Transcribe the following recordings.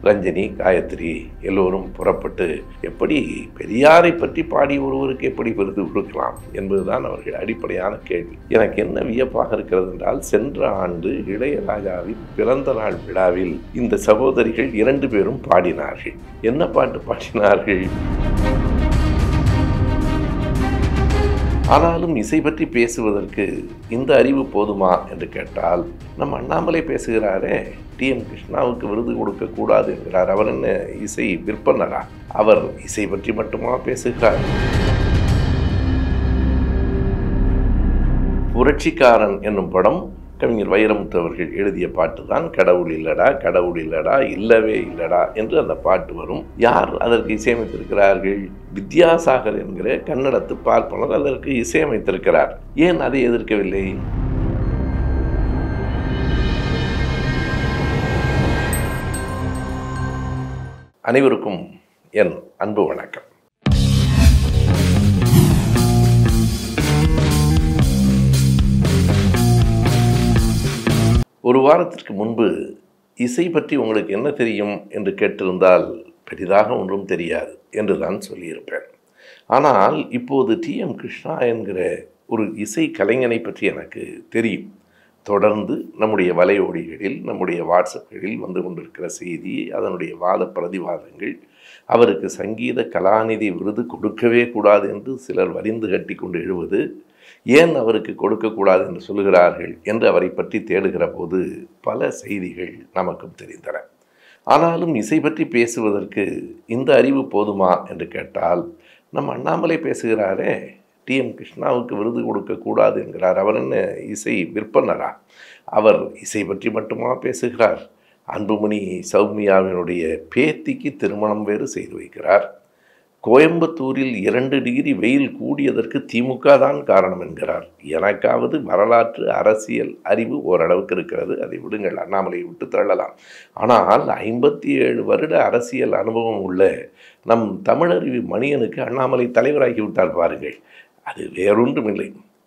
ரஞ்சனி காயத்ரி எல்லோரும் புறப்பட்டு எப்படி பெரியாரை பற்றி பாடி ஒருவருக்கு எப்படி விருது கொடுக்கலாம் என்பதுதான் அவர்கள் அடிப்படையான கேள்வி எனக்கு என்ன வியப்பாக இருக்கிறது என்றால் சென்ற ஆண்டு இளையராஜாவின் பிறந்த நாள் விழாவில் இந்த சகோதரிகள் இரண்டு பேரும் பாடினார்கள் என்ன பாட்டு பாடினார்கள் ஆனாலும் இசை பற்றி பேசுவதற்கு இந்த அறிவு போதுமா என்று கேட்டால் நம் அண்ணாமலை பேசுகிறாரே டி எம் கிருஷ்ணாவுக்கு விருது கொடுக்க கூடாது என்கிறார் அவர் என்ன இசை விற்பனரா அவர் இசை பற்றி மட்டுமா பேசுகிறார் புரட்சிக்காரன் என்னும் படம் கவிஞர் வைரமுத்து அவர்கள் எழுதிய பாட்டு தான் கடவுள் இல்லடா கடவுள் இல்லடா இல்லவே இல்லடா என்று அந்த பாட்டு வரும் யார் அதற்கு இசையமைத்திருக்கிறார்கள் வித்யாசாகர் என்கிற கன்னடத்து பார்ப்பனர் அதற்கு இசையமைத்திருக்கிறார் ஏன் அதை எதிர்க்கவில்லை அனைவருக்கும் என் அன்பு வணக்கம் ஒரு வாரத்திற்கு முன்பு இசை பற்றி உங்களுக்கு என்ன தெரியும் என்று கேட்டிருந்தால் பெரிதாக ஒன்றும் தெரியாது என்று தான் சொல்லியிருப்பேன் ஆனால் இப்போது டி எம் கிருஷ்ணா என்கிற ஒரு இசை கலைஞனை பற்றி எனக்கு தெரியும் தொடர்ந்து நம்முடைய வலையோடிகளில் நம்முடைய வாட்ஸ்அப்களில் வந்து கொண்டிருக்கிற செய்தி அதனுடைய வாத பிரதிவாதங்கள் அவருக்கு சங்கீத கலாநிதி விருது கொடுக்கவே கூடாது என்று சிலர் வரிந்து கட்டி கொண்டு எழுவது ஏன் அவருக்கு கொடுக்கக்கூடாது என்று சொல்லுகிறார்கள் என்று அவரை பற்றி தேடுகிற போது பல செய்திகள் நமக்கும் தெரிந்தன ஆனாலும் இசை பற்றி பேசுவதற்கு இந்த அறிவு போதுமா என்று கேட்டால் நம் அண்ணாமலை பேசுகிறாரே டி எம் கிருஷ்ணாவுக்கு விருது கொடுக்கக்கூடாது என்கிறார் அவர் என்ன இசை விற்பனரா அவர் இசை பற்றி மட்டுமா பேசுகிறார் அன்புமணி சௌமியாவினுடைய பேத்திக்கு திருமணம் வேறு செய்து வைக்கிறார் கோயம்புத்தூரில் இரண்டு டிகிரி வெயில் கூடியதற்கு திமுக தான் காரணம் என்கிறார் எனக்காவது வரலாற்று அரசியல் அறிவு ஓரளவுக்கு இருக்கிறது அதை விடுங்கள் அண்ணாமலையை விட்டு தள்ளலாம் ஆனால் ஐம்பத்தி ஏழு வருட அரசியல் அனுபவம் உள்ள நம் தமிழறிவி மணியனுக்கு அண்ணாமலை தலைவராகி விட்டார் பாருங்கள் அது வேறொன்றும் இல்லை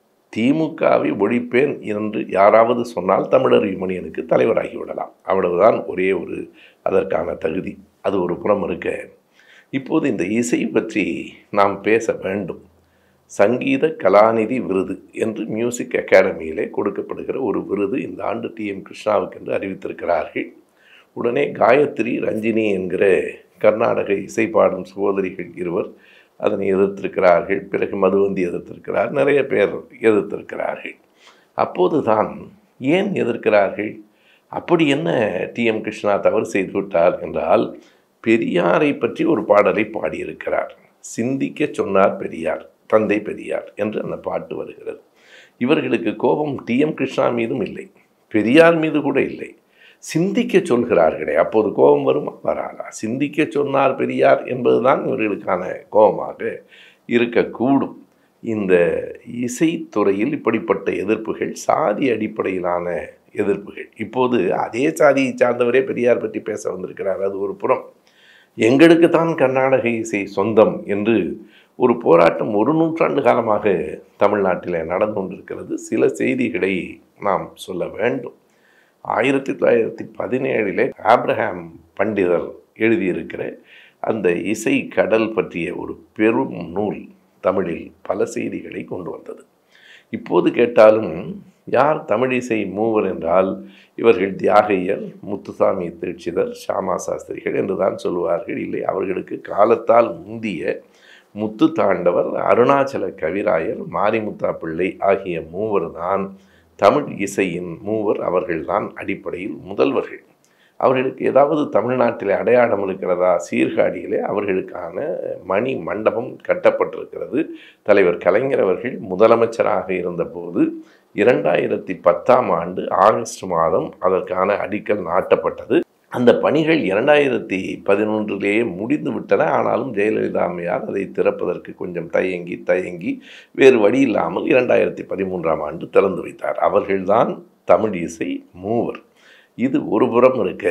திமுகவை ஒழிப்பேன் என்று யாராவது சொன்னால் தமிழறிவி மணியனுக்கு தலைவராகி விடலாம் அவ்வளவுதான் ஒரே ஒரு அதற்கான தகுதி அது ஒரு புறம் இருக்க இப்போது இந்த இசை பற்றி நாம் பேச வேண்டும் சங்கீத கலாநிதி விருது என்று மியூசிக் அகாடமியிலே கொடுக்கப்படுகிற ஒரு விருது இந்த ஆண்டு டி எம் கிருஷ்ணாவுக்கு என்று அறிவித்திருக்கிறார்கள் உடனே காயத்ரி ரஞ்சினி என்கிற கர்நாடக இசை பாடும் சகோதரிகள் இருவர் அதனை எதிர்த்திருக்கிறார்கள் பிறகு மதுவந்தி எதிர்த்திருக்கிறார் நிறைய பேர் எதிர்த்திருக்கிறார்கள் அப்போது தான் ஏன் எதிர்க்கிறார்கள் அப்படி என்ன டி எம் கிருஷ்ணா தவறு செய்து விட்டார் என்றால் பெரியாரை பற்றி ஒரு பாடலை பாடியிருக்கிறார் சிந்திக்க சொன்னார் பெரியார் தந்தை பெரியார் என்று அந்த பாட்டு வருகிறது இவர்களுக்கு கோபம் டி எம் கிருஷ்ணா மீதும் இல்லை பெரியார் மீது கூட இல்லை சிந்திக்க சொல்கிறார்களே அப்போது கோபம் வருமா வராதா சிந்திக்க சொன்னார் பெரியார் என்பதுதான் இவர்களுக்கான கோபமாக இருக்கக்கூடும் இந்த இசைத்துறையில் இப்படிப்பட்ட எதிர்ப்புகள் சாதி அடிப்படையிலான எதிர்ப்புகள் இப்போது அதே சாதியை சார்ந்தவரே பெரியார் பற்றி பேச வந்திருக்கிறார் அது ஒரு புறம் எங்களுக்கு தான் கர்நாடக இசை சொந்தம் என்று ஒரு போராட்டம் ஒரு நூற்றாண்டு காலமாக தமிழ்நாட்டில் நடந்து கொண்டிருக்கிறது சில செய்திகளை நாம் சொல்ல வேண்டும் ஆயிரத்தி தொள்ளாயிரத்தி பதினேழிலே ஆப்ரஹாம் பண்டிதர் எழுதியிருக்கிற அந்த இசை கடல் பற்றிய ஒரு பெரும் நூல் தமிழில் பல செய்திகளை கொண்டு வந்தது இப்போது கேட்டாலும் யார் தமிழிசை மூவர் என்றால் இவர்கள் தியாகையர் முத்துசாமி தீட்சிதர் ஷாமா சாஸ்திரிகள் என்று தான் சொல்லுவார்கள் இல்லை அவர்களுக்கு காலத்தால் முந்திய முத்து தாண்டவர் அருணாச்சல கவிராயர் மாரிமுத்தா பிள்ளை ஆகிய மூவர் தான் தமிழ் இசையின் மூவர் அவர்கள்தான் அடிப்படையில் முதல்வர்கள் அவர்களுக்கு ஏதாவது தமிழ்நாட்டில் அடையாளம் இருக்கிறதா சீர்காழியிலே அவர்களுக்கான மணி மண்டபம் கட்டப்பட்டிருக்கிறது தலைவர் கலைஞர் அவர்கள் முதலமைச்சராக இருந்தபோது இரண்டாயிரத்தி பத்தாம் ஆண்டு ஆகஸ்ட் மாதம் அதற்கான அடிக்கல் நாட்டப்பட்டது அந்த பணிகள் இரண்டாயிரத்தி பதினொன்றிலேயே முடிந்து விட்டன ஆனாலும் ஜெயலலிதா அம்மையார் அதை திறப்பதற்கு கொஞ்சம் தயங்கி தயங்கி வேறு வழி இல்லாமல் இரண்டாயிரத்தி பதிமூன்றாம் ஆண்டு திறந்து வைத்தார் அவர்கள்தான் தமிழ் இசை மூவர் இது ஒரு புறம் இருக்க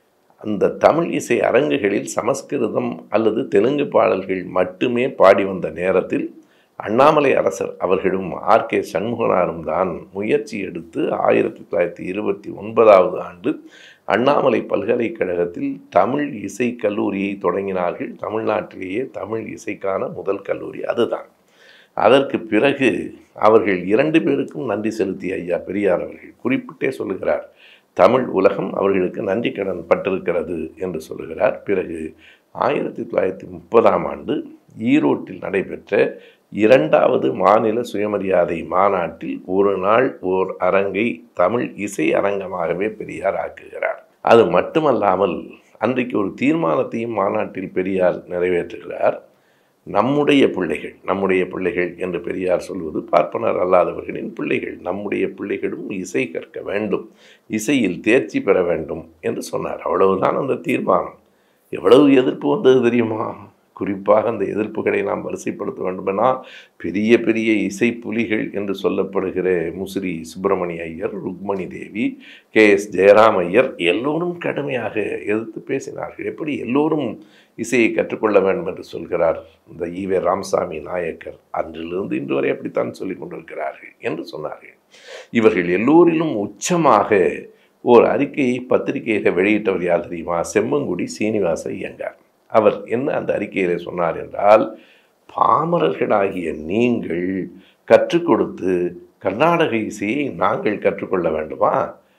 அந்த தமிழ் இசை அரங்குகளில் சமஸ்கிருதம் அல்லது தெலுங்கு பாடல்கள் மட்டுமே பாடி வந்த நேரத்தில் அண்ணாமலை அரசர் அவர்களும் ஆர் கே சண்முகனாரும் தான் முயற்சி எடுத்து ஆயிரத்தி தொள்ளாயிரத்தி இருபத்தி ஒன்பதாவது ஆண்டு அண்ணாமலை பல்கலைக்கழகத்தில் தமிழ் இசை கல்லூரியை தொடங்கினார்கள் தமிழ்நாட்டிலேயே தமிழ் இசைக்கான முதல் கல்லூரி அதுதான் அதற்கு பிறகு அவர்கள் இரண்டு பேருக்கும் நன்றி செலுத்திய ஐயா பெரியார் அவர்கள் குறிப்பிட்டே சொல்லுகிறார் தமிழ் உலகம் அவர்களுக்கு நன்றி கடன் பட்டிருக்கிறது என்று சொல்லுகிறார் பிறகு ஆயிரத்தி தொள்ளாயிரத்தி முப்பதாம் ஆண்டு ஈரோட்டில் நடைபெற்ற இரண்டாவது மாநில சுயமரியாதை மாநாட்டில் ஒரு நாள் ஓர் அரங்கை தமிழ் இசை அரங்கமாகவே பெரியார் ஆக்குகிறார் அது மட்டுமல்லாமல் அன்றைக்கு ஒரு தீர்மானத்தையும் மாநாட்டில் பெரியார் நிறைவேற்றுகிறார் நம்முடைய பிள்ளைகள் நம்முடைய பிள்ளைகள் என்று பெரியார் சொல்வது பார்ப்பனர் அல்லாதவர்களின் பிள்ளைகள் நம்முடைய பிள்ளைகளும் இசை கற்க வேண்டும் இசையில் தேர்ச்சி பெற வேண்டும் என்று சொன்னார் அவ்வளவுதான் அந்த தீர்மானம் எவ்வளவு எதிர்ப்பு வந்தது தெரியுமா குறிப்பாக அந்த எதிர்ப்புகளை நாம் வரிசைப்படுத்த வேண்டுமென்றால் பெரிய பெரிய இசை புலிகள் என்று சொல்லப்படுகிற முசிறி சுப்பிரமணிய ஐயர் ருக்மணி தேவி கே எஸ் ஜெயராம் ஐயர் எல்லோரும் கடுமையாக எதிர்த்து பேசினார்கள் எப்படி எல்லோரும் இசையை கற்றுக்கொள்ள வேண்டும் என்று சொல்கிறார் இந்த ஈவே ராமசாமி நாயக்கர் அன்றிலிருந்து இன்று வரை அப்படித்தான் சொல்லிக் கொண்டிருக்கிறார்கள் என்று சொன்னார்கள் இவர்கள் எல்லோரிலும் உச்சமாக ஓர் அறிக்கையை பத்திரிகையில் வெளியிட்டவர் யார் தெரியுமா செம்மங்குடி சீனிவாச ஐயங்கார் அவர் என்ன அந்த அறிக்கையில் சொன்னார் என்றால் பாமரர்களாகிய நீங்கள் கற்றுக் கொடுத்து கர்நாடக இசையை நாங்கள் கற்றுக்கொள்ள வேண்டுமா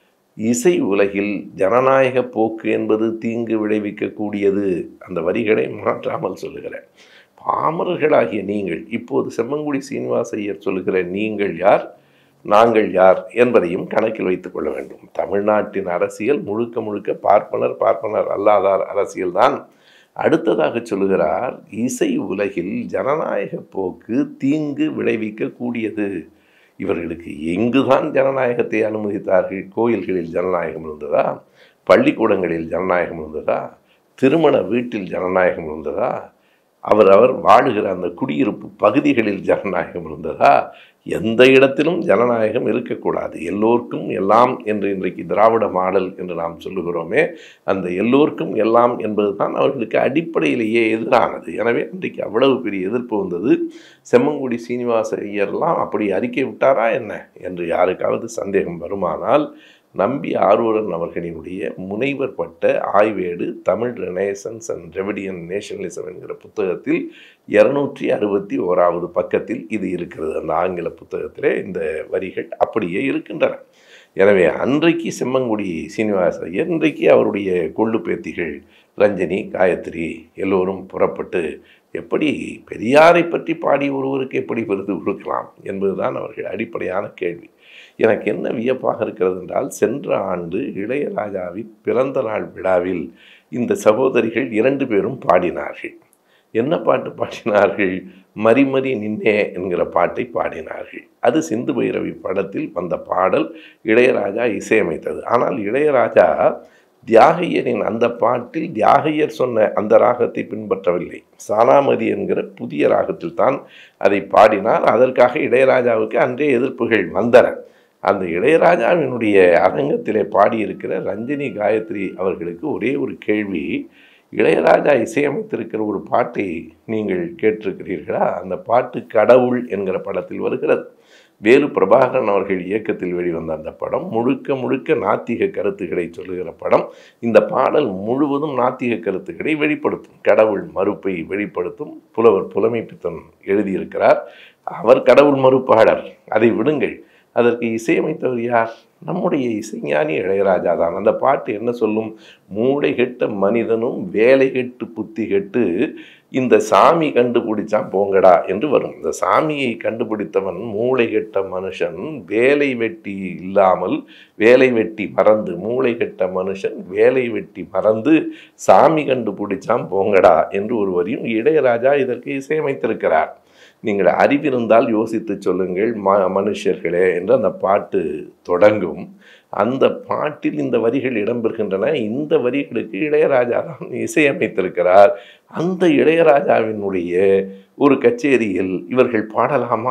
இசை உலகில் ஜனநாயக போக்கு என்பது தீங்கு விளைவிக்கக்கூடியது அந்த வரிகளை மாற்றாமல் சொல்லுகிறேன் பாமரர்களாகிய நீங்கள் இப்போது செம்மங்குடி சீனிவாச ஐயர் சொல்லுகிற நீங்கள் யார் நாங்கள் யார் என்பதையும் கணக்கில் வைத்துக் கொள்ள வேண்டும் தமிழ்நாட்டின் அரசியல் முழுக்க முழுக்க பார்ப்பனர் பார்ப்பனர் அல்லாதார் அரசியல்தான் அடுத்ததாக சொல்லுகிறார் இசை உலகில் ஜனநாயக போக்கு தீங்கு விளைவிக்கக்கூடியது இவர்களுக்கு எங்குதான் ஜனநாயகத்தை அனுமதித்தார்கள் கோயில்களில் ஜனநாயகம் இருந்ததா பள்ளிக்கூடங்களில் ஜனநாயகம் இருந்ததா திருமண வீட்டில் ஜனநாயகம் இருந்ததா அவர் அவர் வாழுகிற அந்த குடியிருப்பு பகுதிகளில் ஜனநாயகம் இருந்ததா எந்த இடத்திலும் ஜனநாயகம் இருக்கக்கூடாது எல்லோருக்கும் எல்லாம் என்று இன்றைக்கு திராவிட மாடல் என்று நாம் சொல்லுகிறோமே அந்த எல்லோருக்கும் எல்லாம் என்பதுதான் அவர்களுக்கு அடிப்படையிலேயே எதிரானது எனவே இன்றைக்கு அவ்வளவு பெரிய எதிர்ப்பு வந்தது செம்மங்குடி சீனிவாச ஐயர்லாம் அப்படி அறிக்கை விட்டாரா என்ன என்று யாருக்காவது சந்தேகம் வருமானால் நம்பி ஆரூரன் அவர்களினுடைய முனைவர் பட்ட ஆய்வேடு Tamil renaissance and Dravidian nationalism என்கிற புத்தகத்தில் இருநூற்றி அறுபத்தி ஓராவது பக்கத்தில் இது இருக்கிறது அந்த ஆங்கில புத்தகத்திலே இந்த வரிகள் அப்படியே இருக்கின்றன எனவே அன்றைக்கு செம்மங்குடி சீனிவாச ஐயர் இன்றைக்கு அவருடைய கொள்ளு பேத்திகள் ரஞ்சனி காயத்ரி எல்லோரும் புறப்பட்டு எப்படி பெரியாரை பற்றி பாடி ஒருவருக்கு எப்படி விருது கொடுக்கலாம் என்பதுதான் அவர்கள் அடிப்படையான கேள்வி எனக்கு என்ன வியப்பாக இருக்கிறது என்றால் சென்ற ஆண்டு இளையராஜாவின் பிறந்த நாள் விழாவில் இந்த சகோதரிகள் இரண்டு பேரும் பாடினார்கள் என்ன பாட்டு பாடினார்கள் மறிமறி நின்னே என்கிற பாட்டை பாடினார்கள் அது சிந்து பைரவி படத்தில் வந்த பாடல் இளையராஜா இசையமைத்தது ஆனால் இளையராஜா தியாகையரின் அந்த பாட்டில் தியாகையர் சொன்ன அந்த ராகத்தை பின்பற்றவில்லை சானாமதி என்கிற புதிய ராகத்தில் தான் அதை பாடினார் அதற்காக இளையராஜாவுக்கு அன்றே எதிர்ப்புகள் வந்தன அந்த இளையராஜாவினுடைய அரங்கத்திலே பாடியிருக்கிற ரஞ்சினி காயத்ரி அவர்களுக்கு ஒரே ஒரு கேள்வி இளையராஜா இசையமைத்திருக்கிற ஒரு பாட்டை நீங்கள் கேட்டிருக்கிறீர்களா அந்த பாட்டு கடவுள் என்கிற படத்தில் வருகிறது வேலு பிரபாகரன் அவர்கள் இயக்கத்தில் வெளிவந்த அந்த படம் முழுக்க முழுக்க நாத்திக கருத்துக்களை சொல்லுகிற படம் இந்த பாடல் முழுவதும் நாத்திக கருத்துக்களை வெளிப்படுத்தும் கடவுள் மறுப்பை வெளிப்படுத்தும் புலவர் புலமைப்பித்தன் எழுதியிருக்கிறார் அவர் கடவுள் மறுப்பாளர் அதை விடுங்கள் அதற்கு இசையமைத்தவர் யார் நம்முடைய இசைஞானி இளையராஜா தான் அந்த பாட்டு என்ன சொல்லும் மூளை கெட்ட மனிதனும் வேலை கெட்டு புத்தி கெட்டு இந்த சாமி கண்டுபிடிச்சான் போங்கடா என்று வரும் இந்த சாமியை கண்டுபிடித்தவன் மூளை கெட்ட மனுஷன் வேலை வெட்டி இல்லாமல் வேலை வெட்டி மறந்து மூளை கெட்ட மனுஷன் வேலை வெட்டி மறந்து சாமி கண்டுபிடிச்சான் போங்கடா என்று ஒரு வரியும் இளையராஜா இதற்கு இசையமைத்திருக்கிறார் நீங்கள் அறிவிருந்தால் யோசித்து சொல்லுங்கள் ம மனுஷர்களே என்று அந்த பாட்டு தொடங்கும் அந்த பாட்டில் இந்த வரிகள் இடம்பெறுகின்றன இந்த வரிகளுக்கு இளையராஜா தான் இசையமைத்திருக்கிறார் அந்த இளையராஜாவினுடைய ஒரு கச்சேரியில் இவர்கள் பாடலாமா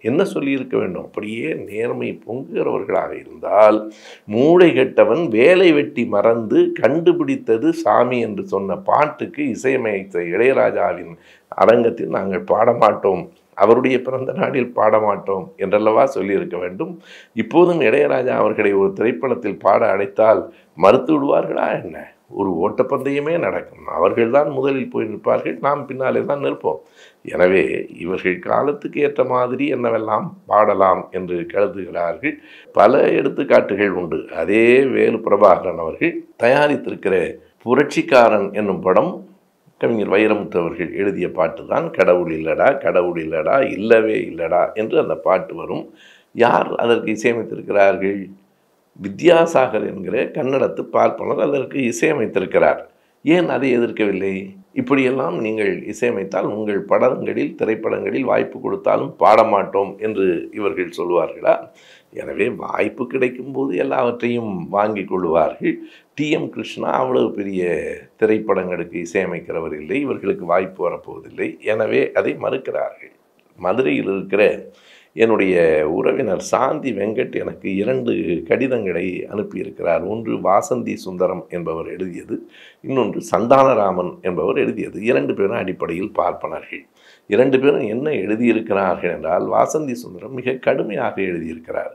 என்ன சொல்லியிருக்க வேண்டும் அப்படியே நேர்மை பொங்குகிறவர்களாக இருந்தால் மூளை கெட்டவன் வேலை வெட்டி மறந்து கண்டுபிடித்தது சாமி என்று சொன்ன பாட்டுக்கு இசையமைத்த இளையராஜாவின் அரங்கத்தில் நாங்கள் பாடமாட்டோம் அவருடைய பிறந்த நாளில் பாடமாட்டோம் என்றல்லவா சொல்லியிருக்க வேண்டும் இப்போதும் இளையராஜா அவர்களை ஒரு திரைப்படத்தில் பாட அழைத்தால் மறுத்து விடுவார்களா என்ன ஒரு ஓட்டப்பந்தயமே நடக்கும் அவர்கள்தான் முதலில் போய் நிற்பார்கள் நாம் பின்னாலே தான் நிற்போம் எனவே இவர்கள் காலத்துக்கு ஏற்ற மாதிரி என்னவெல்லாம் பாடலாம் என்று கருதுகிறார்கள் பல எடுத்துக்காட்டுகள் உண்டு அதே வேலு பிரபாகரன் அவர்கள் தயாரித்திருக்கிற புரட்சிக்காரன் என்னும் படம் கவிஞர் வைரமுத்து அவர்கள் எழுதிய பாட்டு தான் கடவுள் இல்லடா கடவுள் இல்லடா இல்லவே இல்லடா என்று அந்த பாட்டு வரும் யார் அதற்கு இசையமைத்திருக்கிறார்கள் வித்யாசாகர் என்கிற கன்னடத்து பார்ப்பனர் அதற்கு இசையமைத்திருக்கிறார் ஏன் அதை எதிர்க்கவில்லை இப்படியெல்லாம் நீங்கள் இசையமைத்தால் உங்கள் படங்களில் திரைப்படங்களில் வாய்ப்பு கொடுத்தாலும் பாடமாட்டோம் என்று இவர்கள் சொல்வார்களா எனவே வாய்ப்பு கிடைக்கும்போது எல்லாவற்றையும் வாங்கி கொள்வார்கள் டி எம் கிருஷ்ணா அவ்வளவு பெரிய திரைப்படங்களுக்கு இசையமைக்கிறவர் இல்லை இவர்களுக்கு வாய்ப்பு வரப்போவதில்லை எனவே அதை மறுக்கிறார்கள் மதுரையில் இருக்கிற என்னுடைய உறவினர் சாந்தி வெங்கட் எனக்கு இரண்டு கடிதங்களை அனுப்பியிருக்கிறார் ஒன்று வாசந்தி சுந்தரம் என்பவர் எழுதியது இன்னொன்று சந்தானராமன் என்பவர் எழுதியது இரண்டு பேரும் அடிப்படையில் பார்ப்பனர்கள் இரண்டு பேரும் என்ன எழுதியிருக்கிறார்கள் என்றால் வாசந்தி சுந்தரம் மிக கடுமையாக எழுதியிருக்கிறார்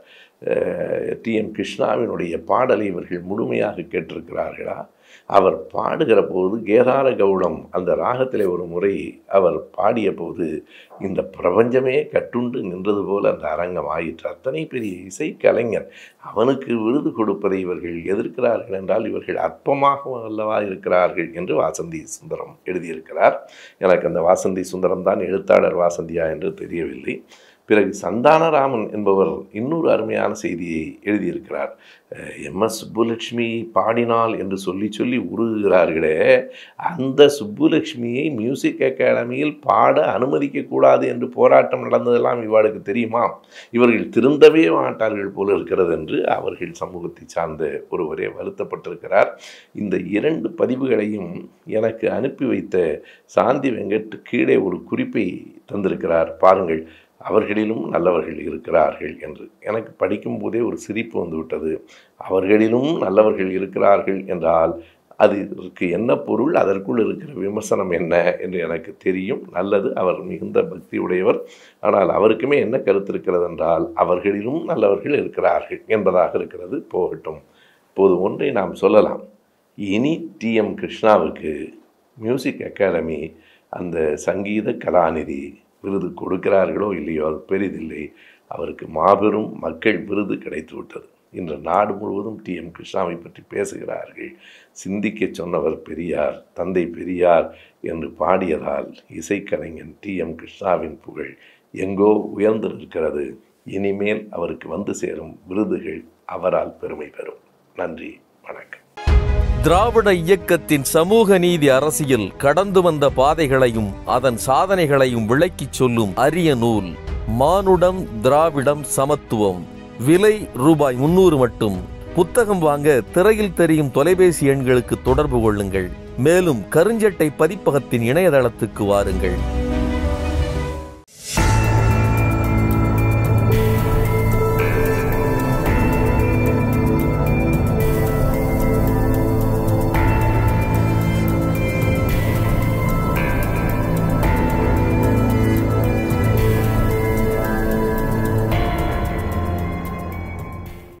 டி எம் கிருஷ்ணாவினுடைய பாடலை இவர்கள் முழுமையாக கேட்டிருக்கிறார்களா அவர் பாடுகிற போது கேதார கவுடம் அந்த ராகத்திலே ஒரு முறை அவர் பாடிய போது இந்த பிரபஞ்சமே கட்டுண்டு நின்றது போல அந்த அரங்கம் ஆயிற்று அத்தனை பெரிய இசை கலைஞர் அவனுக்கு விருது கொடுப்பதை இவர்கள் எதிர்க்கிறார்கள் என்றால் இவர்கள் அற்பமாக அல்லவா இருக்கிறார்கள் என்று வாசந்தி சுந்தரம் எழுதியிருக்கிறார் எனக்கு அந்த வாசந்தி சுந்தரம் தான் எழுத்தாளர் வாசந்தியா என்று தெரியவில்லை பிறகு சந்தானராமன் என்பவர் இன்னொரு அருமையான செய்தியை எழுதியிருக்கிறார் எம் எஸ் சுப்புலட்சுமி பாடினாள் என்று சொல்லி சொல்லி உருகுகிறார்களே அந்த சுப்புலட்சுமியை மியூசிக் அகாடமியில் பாட அனுமதிக்கக்கூடாது என்று போராட்டம் நடந்ததெல்லாம் இவாளுக்கு தெரியுமா இவர்கள் திருந்தவே மாட்டார்கள் போல இருக்கிறது என்று அவர்கள் சமூகத்தை சார்ந்த ஒருவரே வருத்தப்பட்டிருக்கிறார் இந்த இரண்டு பதிவுகளையும் எனக்கு அனுப்பி வைத்த சாந்தி வெங்கட் கீழே ஒரு குறிப்பை தந்திருக்கிறார் பாருங்கள் அவர்களிலும் நல்லவர்கள் இருக்கிறார்கள் என்று எனக்கு படிக்கும்போதே ஒரு சிரிப்பு வந்துவிட்டது அவர்களிலும் நல்லவர்கள் இருக்கிறார்கள் என்றால் அதற்கு என்ன பொருள் அதற்குள் இருக்கிற விமர்சனம் என்ன என்று எனக்கு தெரியும் நல்லது அவர் மிகுந்த பக்தி உடையவர் ஆனால் அவருக்குமே என்ன கருத்து இருக்கிறது என்றால் அவர்களிலும் நல்லவர்கள் இருக்கிறார்கள் என்பதாக இருக்கிறது போகட்டும் இப்போது ஒன்றை நாம் சொல்லலாம் இனி டி எம் கிருஷ்ணாவுக்கு மியூசிக் அகாடமி அந்த சங்கீத கலாநிதி விருது கொடுக்கிறார்களோ இல்லையோ அது பெரிதில்லை அவருக்கு மாபெரும் மக்கள் விருது கிடைத்து விட்டது இன்று நாடு முழுவதும் டி எம் கிருஷ்ணாவை பற்றி பேசுகிறார்கள் சிந்திக்க சொன்னவர் பெரியார் தந்தை பெரியார் என்று பாடியதால் இசைக்கலைஞன் டி எம் கிருஷ்ணாவின் புகழ் எங்கோ உயர்ந்து நிற்கிறது இனிமேல் அவருக்கு வந்து சேரும் விருதுகள் அவரால் பெருமை பெறும் நன்றி வணக்கம் திராவிட இயக்கத்தின் சமூக நீதி அரசியல் கடந்து வந்த பாதைகளையும் அதன் சாதனைகளையும் விளக்கிச் சொல்லும் அரிய நூல் மானுடம் திராவிடம் சமத்துவம் விலை ரூபாய் முன்னூறு மட்டும் புத்தகம் வாங்க திரையில் தெரியும் தொலைபேசி எண்களுக்கு தொடர்பு கொள்ளுங்கள் மேலும் கருஞ்சட்டை பதிப்பகத்தின் இணையதளத்துக்கு வாருங்கள்